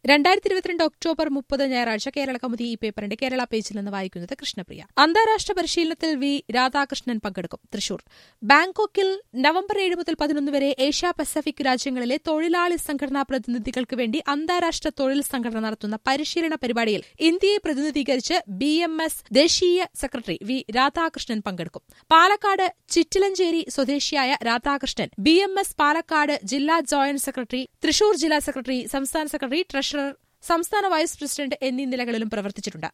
രണ്ടായിരത്തി ഇരുപത്തിരണ്ട് ഒക്ടോബർ മുപ്പത് ഞായറാഴ്ച കേരള കൗമുദി ഈ പേപ്പറിന്റെ കേരള പേജിൽ നിന്ന് വായിക്കുന്നത് കൃഷ്ണപ്രിയ അന്താരാഷ്ട്ര പരിശീലനത്തിൽ വി രാധാകൃഷ്ണൻ പങ്കെടുക്കും തൃശൂർ ബാങ്കോക്കിൽ നവംബർ ഏഴ് മുതൽ പതിനൊന്ന് വരെ ഏഷ്യ പസഫിക് രാജ്യങ്ങളിലെ തൊഴിലാളി സംഘടനാ പ്രതിനിധികൾക്ക് വേണ്ടി അന്താരാഷ്ട്ര തൊഴിൽ സംഘടന നടത്തുന്ന പരിശീലന പരിപാടിയിൽ ഇന്ത്യയെ പ്രതിനിധീകരിച്ച് ബി എം എസ് ദേശീയ സെക്രട്ടറി വി രാധാകൃഷ്ണൻ പങ്കെടുക്കും പാലക്കാട് ചിറ്റിലഞ്ചേരി സ്വദേശിയായ Radhakrishnan B M S Palakkad ജില്ലാ ജോയിന്റ് സെക്രട്ടറി തൃശൂർ ജില്ലാ സെക്രട്ടറി സംസ്ഥാന സെക്രട്ടറി ട്രഷറർ സംസ്ഥാന വൈസ് പ്രസിഡന്റ് എന്നീ നിലകളിലും പ്രവർത്തിച്ചിട്ടുണ്ട്